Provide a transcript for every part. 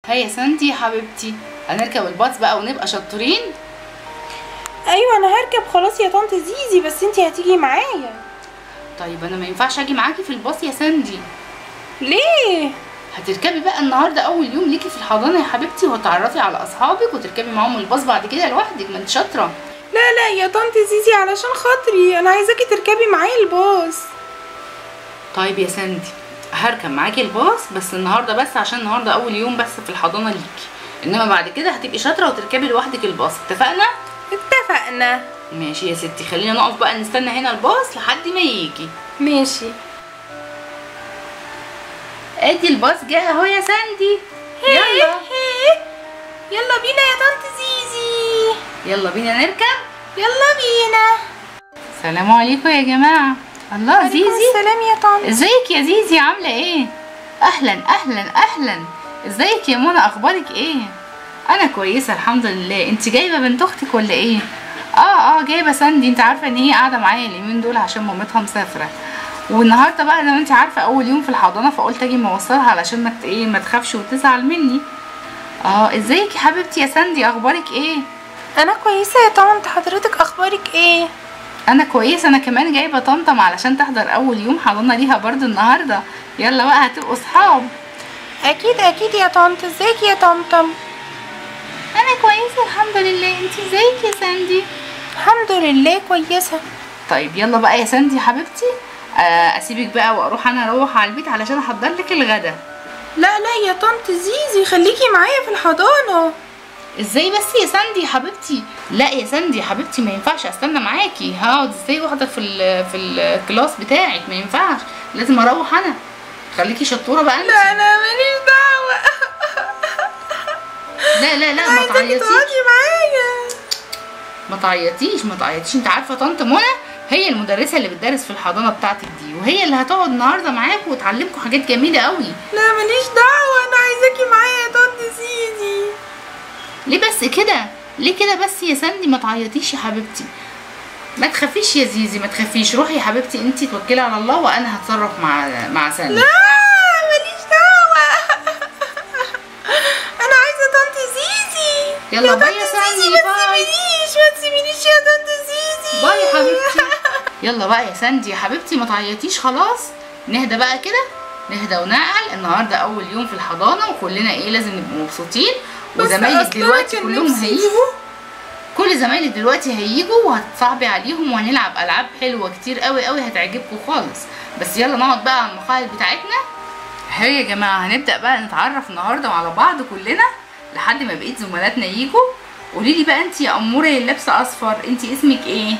هيا ساندي يا حبيبتي هنركب الباص بقى ونبقى شطورين ايوه انا هركب خلاص يا طنط زيزي بس انتي هتيجي معايا طيب انا ما ينفعش اجي معاكي في الباص يا ساندي ليه هتركبي بقى النهارده اول يوم ليكي في الحضانه يا حبيبتي وهتعرفي على اصحابك وتركبي معاهم الباص بعد كده لوحدك ما انت شاطره لا لا يا طنط زيزي علشان خاطري انا عايزاكي تركبي معايا الباص طيب يا ساندي هركب معاكي الباص بس النهارده بس عشان النهارده اول يوم بس في الحضانه ليكي انما بعد كده هتبقي شاطره وتركبي لوحدك الباص اتفقنا اتفقنا ماشي يا ستي خلينا نقف بقى نستنى هنا الباص لحد ما يجي ماشي ادي الباص جه اهو يا ساندي يلا يلا بينا يا طنط زيزي يلا بينا نركب يلا بينا السلام عليكم يا جماعه الله عليكم زيزي السلام يا طنط ازيك يا زيزي عامله ايه اهلا اهلا اهلا ازيك يا منى اخبارك ايه انا كويسه الحمد لله انت جايبه بنت اختك ولا ايه اه اه جايبه ساندي انت عارفه ان هي قاعده معايا اليومين دول عشان مامتها مسافره والنهارده بقى زي ما انت عارفه اول يوم في الحضانه فقلت اجي موصلها علشان ما ت- ايه ما تخافش وتزعل مني اه ازيك يا حبيبتي يا ساندي اخبارك ايه انا كويسه يا طنط حضرتك اخبارك ايه انا كويسه انا كمان جايبه طمطم علشان تحضر اول يوم حضانه ليها برضو النهارده يلا بقى هتبقوا صحاب اكيد اكيد يا طنط ازيك يا طمطم انا كويسه الحمد لله انت ازيك يا ساندي الحمد لله كويسه طيب يلا بقى يا ساندي يا حبيبتي آه، اسيبك بقى واروح انا اروح على البيت علشان احضر لك الغدا لا لا يا طنط زيزي خليكي معايا في الحضانه ازاي بس يا ساندي يا حبيبتي لا يا ساندي يا حبيبتي ما ينفعش استنى معاكي هقعد ازاي واحده في ال في الكلاس بتاعك ما ينفعش لازم اروح انا خليكي شطوره بقى انت لا انا ماليش دعوه لا لا لا ما عايزاكي تعيطيش تقعدي معايا ما تعيطيش ما تعيطيش انت عارفه طنط منى هي المدرسه اللي بتدرس في الحضانه بتاعتك دي وهي اللي هتقعد النهارده معاكم وتعلمكم حاجات جميله قوي لا ماليش دعوه انا عايزاكي معايا يا طنط زيزي ليه بس كده ليه كده بس يا ساندي ما تعيطيش يا حبيبتي ما تخافيش يا زيزي ما تخافيش روحي يا حبيبتي انتي توكلي على الله وانا هتصرف مع مع ساندي لا ماليش دعوه انا عايزه طنط زيزي يلا يا باي طنط يا ساندي، زيزي ما باي. تسيبينيش ما تسيبينيش يا طنط زيزي باي يا حبيبتي يلا بقى يا ساندي يا حبيبتي ما تعيطيش خلاص نهدى بقى كده نهدى ونعقل النهارده اول يوم في الحضانه وكلنا ايه لازم نبقى مبسوطين بس وزمايلك أصل أنا دلوقتي كان كلهم نفسي- هيجوا كل زمايلك دلوقتي هيجوا وهتصاحبي عليهم وهنلعب العاب حلوه كتير قوي قوي هتعجبكم خالص بس يلا نقعد بقى على المقاعد بتاعتنا هي يا جماعه هنبدا بقى نتعرف النهارده على بعض كلنا لحد ما بقيت زملاتنا يجوا قولي لي بقى انت يا اموره اللي لابسه اصفر انت اسمك ايه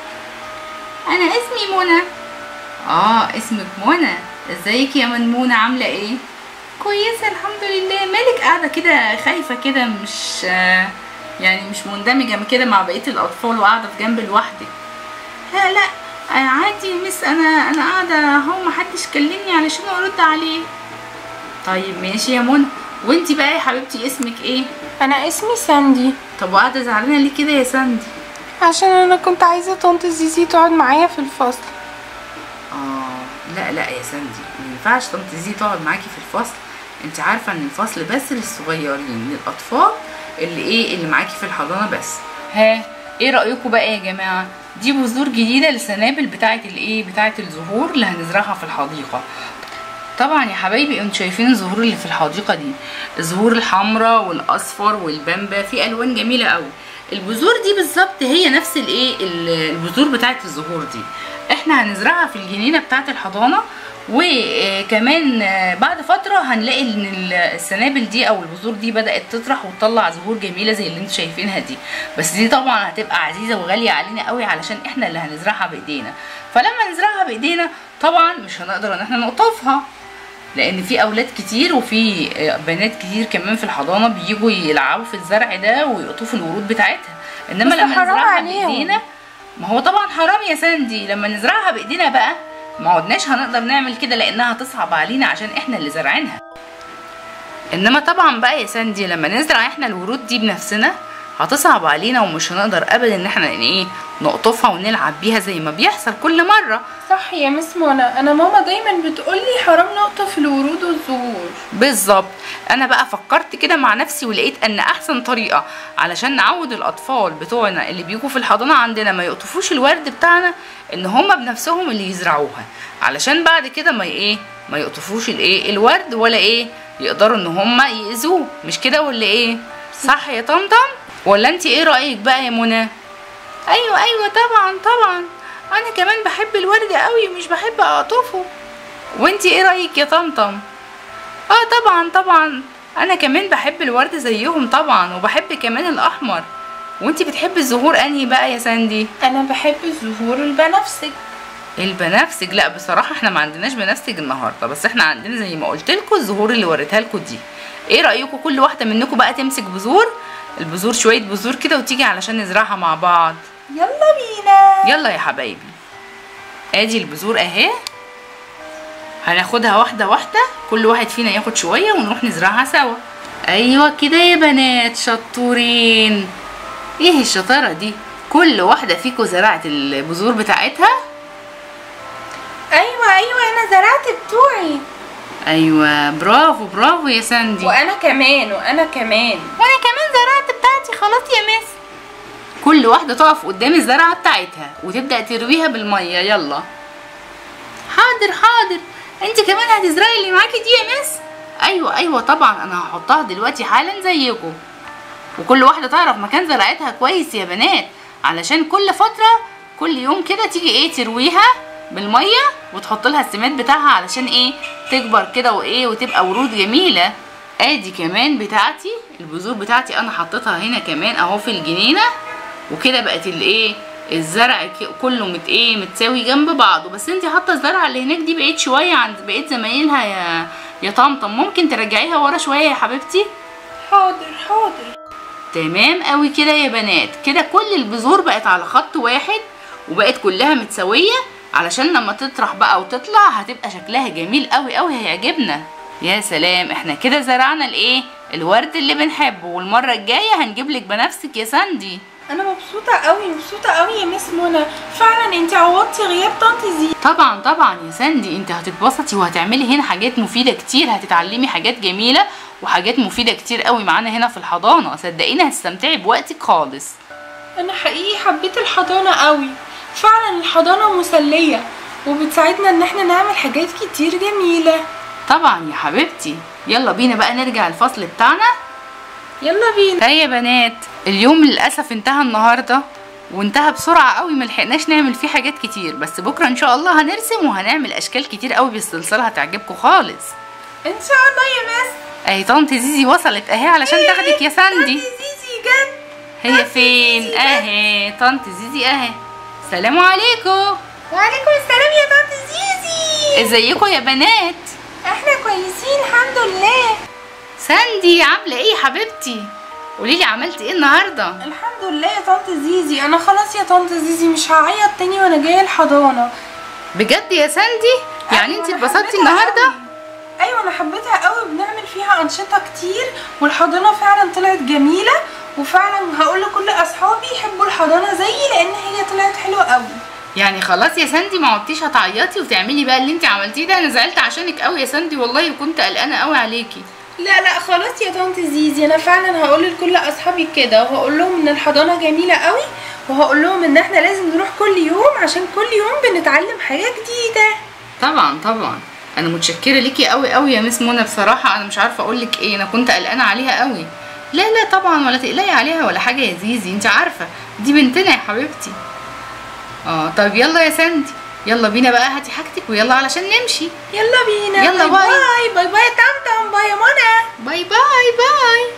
انا اسمي منى اه اسمك منى ازيك يا منمونه عامله ايه كويسه الحمد لله مالك قاعده كده خايفه كده مش آه، يعني مش مندمجه كده مع بقيه الاطفال وقاعده في جنب لوحدك لا لا آه، عادي يا مس انا انا قاعده اهو محدش كلمني علشان ارد عليه طيب ماشي يا منى وانتي بقى يا حبيبتي اسمك ايه انا اسمي ساندي طب وقاعده زعلانه ليه كده يا ساندي عشان انا كنت عايزه طنط زيزي تقعد معايا في الفصل اه لا لا يا ساندي ما ينفعش طنط زي تقعد معاكي في الفصل انت عارفه ان الفصل بس للصغيرين للاطفال اللي ايه اللي معاكي في الحضانه بس ها ايه رايكم بقى يا جماعه دي بذور جديده للسنابل بتاعه الايه بتاعه الزهور اللي هنزرعها في الحديقه طبعا يا حبايبي انتوا شايفين الزهور اللي في الحديقه دي الزهور الحمراء والاصفر والبامبا في الوان جميله قوي البذور دي بالظبط هي نفس الايه ال- البذور بتاعه الزهور دي احنا هنزرعها في الجنينه بتاعه الحضانه وكمان بعد فتره هنلاقي ان ال- السنابل دي او البذور دي بدات تطرح وتطلع زهور جميله زي اللي انتوا شايفينها دي بس دي طبعا هتبقى عزيزه وغاليه علينا قوي علشان احنا اللي هنزرعها بايدينا فلما نزرعها بايدينا طبعا مش هنقدر ان احنا نقطفها لان في اولاد كتير وفي بنات كتير كمان في الحضانه بيجوا يلعبوا في الزرع ده ويقطفوا الورود بتاعتها انما بس لما حرام نزرعها عليهم. بايدينا ما هو طبعا حرام يا ساندي لما نزرعها بايدينا بقى ما عدناش هنقدر نعمل كده لانها تصعب علينا عشان احنا اللي زارعينها انما طبعا بقى يا ساندي لما نزرع احنا الورود دي بنفسنا هتصعب علينا ومش هنقدر ابدا ان احنا ان ايه نقطفها ونلعب بيها زي ما بيحصل كل مره صح يا مس منى انا ماما دايما بتقولي حرام نقطف الورود والزهور بالظبط انا بقى فكرت كده مع نفسي ولقيت ان احسن طريقه علشان نعود الاطفال بتوعنا اللي بيجوا في الحضانه عندنا ما يقطفوش الورد بتاعنا ان هما بنفسهم اللي يزرعوها علشان بعد كده ما ايه ما يقطفوش الايه الورد ولا ايه يقدروا ان هما يأذوه مش كده ولا ايه صح يا طمطم ولا انت ايه رايك بقى يا منى ايوه ايوه طبعا طبعا انا كمان بحب الورد قوي ومش بحب اقطفه وانت ايه رايك يا طمطم اه طبعا طبعا انا كمان بحب الورد زيهم طبعا وبحب كمان الاحمر وانتي بتحبي الزهور انهي بقى يا ساندي انا بحب الزهور البنفسج البنفسج لا بصراحه احنا ما عندناش بنفسج النهارده بس احنا عندنا زي ما قلت لكم الزهور اللي وريتها لكم دي ايه رايكم كل واحده منكم بقى تمسك بذور البذور شويه بذور كده وتيجي علشان نزرعها مع بعض يلا بينا يلا يا حبايبي ادي البذور اهي هناخدها واحده واحده كل واحد فينا ياخد شويه ونروح نزرعها سوا ايوه كده يا بنات شطورين ايه الشطاره دي كل واحده فيكم زرعت البذور بتاعتها ايوه ايوه انا زرعت بتوعي ايوه برافو برافو يا ساندي وانا كمان وانا كمان وانا كمان زرعت بتاعتي خلاص يا مس كل واحده تقف قدام الزرعه بتاعتها وتبدا ترويها بالميه يلا حاضر حاضر انت كمان هتزرعي اللي معاكي دي يا مس ايوه ايوه طبعا انا هحطها دلوقتي حالا زيكم وكل واحده تعرف مكان زرعتها كويس يا بنات علشان كل فتره كل يوم كده تيجي ايه ترويها بالميه وتحط لها السماد بتاعها علشان ايه تكبر كده وايه وتبقى ورود جميله ادي كمان بتاعتي البذور بتاعتي انا حطيتها هنا كمان اهو في الجنينه وكده بقت الايه الزرع ك- كله مت ايه متساوي جنب بعضه بس انت حاطه الزرعه اللي هناك دي بعيد شويه عن بقيه زمايلها يا يا طمطم ممكن ترجعيها ورا شويه يا حبيبتي حاضر حاضر تمام قوي كده يا بنات كده كل البذور بقت على خط واحد وبقت كلها متساويه علشان لما تطرح بقى وتطلع هتبقى شكلها جميل قوي قوي هيعجبنا يا سلام احنا كده زرعنا الايه الورد اللي بنحبه والمره الجايه هنجيب لك بنفسك يا ساندي انا مبسوطه قوي مبسوطه قوي يا مس منى فعلا انت عوضتي غياب طنط زي طبعا طبعا يا ساندي انت هتتبسطي وهتعملي هنا حاجات مفيده كتير هتتعلمي حاجات جميله وحاجات مفيده كتير قوي معانا هنا في الحضانه صدقيني هتستمتعي بوقتك خالص انا حقيقي حبيت الحضانه قوي فعلا الحضانه مسليه وبتساعدنا ان احنا نعمل حاجات كتير جميله طبعا يا حبيبتي يلا بينا بقى نرجع الفصل بتاعنا يلا بينا هيا يا بنات اليوم للاسف انتهى النهارده وانتهى بسرعه قوي ملحقناش نعمل فيه حاجات كتير بس بكره ان شاء الله هنرسم وهنعمل اشكال كتير قوي بالصلصال هتعجبكم خالص ان شاء الله يا مس اهي طنط زيزي وصلت اهي علشان تاخدك يا ساندي زيزي جت هي فين اهي طنط زيزي اهي سلام عليكم وعليكم السلام يا طنط زيزي ازيكم يا بنات احنا كويسين الحمد لله ساندي عامله ايه يا حبيبتي قوليلي عملتي ايه النهارده الحمد لله يا طنط زيزي انا خلاص يا طنط زيزي مش هعيط تاني وانا جايه الحضانه بجد يا ساندي يعني أيوة، انت أنا اتبسطتي حبيتها النهارده قوي. ايوه انا حبيتها قوي بنعمل فيها انشطه كتير والحضانه فعلا طلعت جميله وفعلا هقول لكل اصحابي يحبوا الحضانه زيي لان هي طلعت حلوه قوي يعني خلاص يا ساندي ما عدتيش هتعيطي وتعملي بقى اللي انت عملتيه ده انا زعلت عشانك قوي يا ساندي والله وكنت قلقانه قوي عليكي لا لا خلاص يا طنط زيزي انا فعلا هقول لكل اصحابي كده وهقول لهم ان الحضانه جميله قوي وهقول لهم ان احنا لازم نروح كل يوم عشان كل يوم بنتعلم حاجه جديده طبعا طبعا انا متشكره ليكي قوي قوي يا مس منى بصراحه انا مش عارفه اقول لك ايه انا كنت قلقانه عليها قوي لا لا طبعا ولا تقلقي عليها ولا حاجه يا زيزي انت عارفه دي بنتنا يا حبيبتي اه طيب يلا يا ساندي يلا بينا بقى هاتي حاجتك ويلا علشان نمشي يلا بينا يلا باي باي. باي باي باي يا طمطم باي يا منى باي باي باي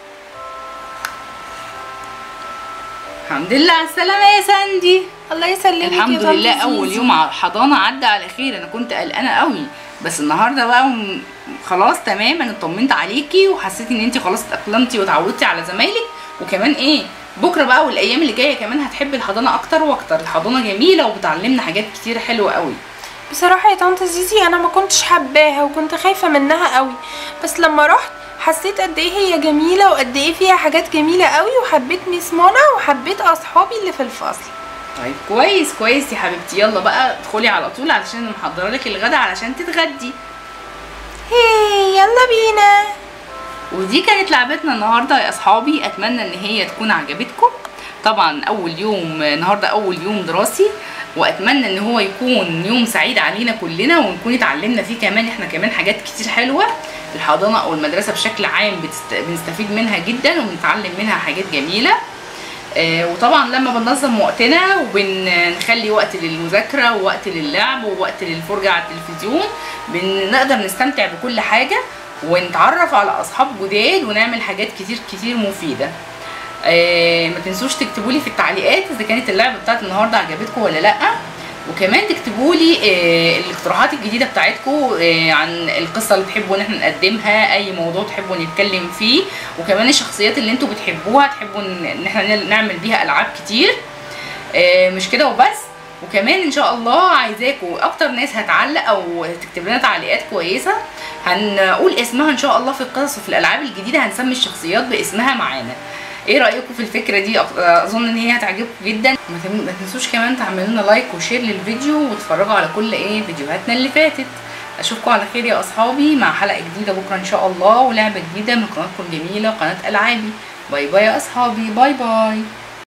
الحمد لله على السلامه يا ساندي الله يسلمك يا الحمد طنط لله اول زيزي. يوم على الحضانه عدى على خير انا كنت قلقانه قوي بس النهارده بقى م- خلاص تمام انا اطمنت عليكي وحسيت ان انت خلاص اتاقلمتي وتعودتي على زمايلك وكمان ايه بكره بقى والايام اللي جايه كمان هتحبي الحضانه اكتر واكتر الحضانه جميله وبتعلمنا حاجات كتير حلوه قوي بصراحة يا طنط زيزي أنا ما كنتش حباها وكنت خايفة منها قوي بس لما رحت حسيت قد ايه هي جميله وقد ايه فيها حاجات جميله قوي وحبيت ميس منى وحبيت اصحابي اللي في الفصل طيب كويس كويس يا حبيبتي يلا بقى ادخلي على طول علشان محضره لك الغدا علشان تتغدي هي يلا بينا ودي كانت لعبتنا النهارده يا اصحابي اتمنى ان هي تكون عجبتكم طبعا اول يوم النهارده اول يوم دراسي واتمنى ان هو يكون يوم سعيد علينا كلنا ونكون اتعلمنا فيه كمان احنا كمان حاجات كتير حلوه الحضانه او المدرسه بشكل عام بتست... بنستفيد منها جدا وبنتعلم منها حاجات جميله آه وطبعا لما بننظم وقتنا وبنخلي وقت للمذاكره ووقت للعب ووقت للفرجه على التلفزيون بنقدر نستمتع بكل حاجه ونتعرف على اصحاب جداد ونعمل حاجات كتير كتير مفيده آه ما تنسوش تكتبوا لي في التعليقات اذا كانت اللعبه بتاعت النهارده عجبتكم ولا لا وكمان تكتبوا لي آه الاقتراحات الجديده بتاعتكم آه عن القصه اللي تحبوا ان احنا نقدمها اي موضوع تحبوا نتكلم فيه وكمان الشخصيات اللي انتوا بتحبوها تحبوا ان احنا نعمل بيها العاب كتير آه مش كده وبس وكمان ان شاء الله عايزاكم اكتر ناس هتعلق او تكتب لنا تعليقات كويسه هنقول اسمها ان شاء الله في القصص وفي الالعاب الجديده هنسمي الشخصيات باسمها معانا ايه رايكم في الفكره دي اظن ان هي هتعجبكم جدا ما تنسوش كمان تعملوا لنا لايك وشير للفيديو وتتفرجوا على كل ايه فيديوهاتنا اللي فاتت اشوفكم على خير يا اصحابي مع حلقه جديده بكره ان شاء الله ولعبه جديده من قناتكم الجميله قناه العابي باي باي يا اصحابي باي باي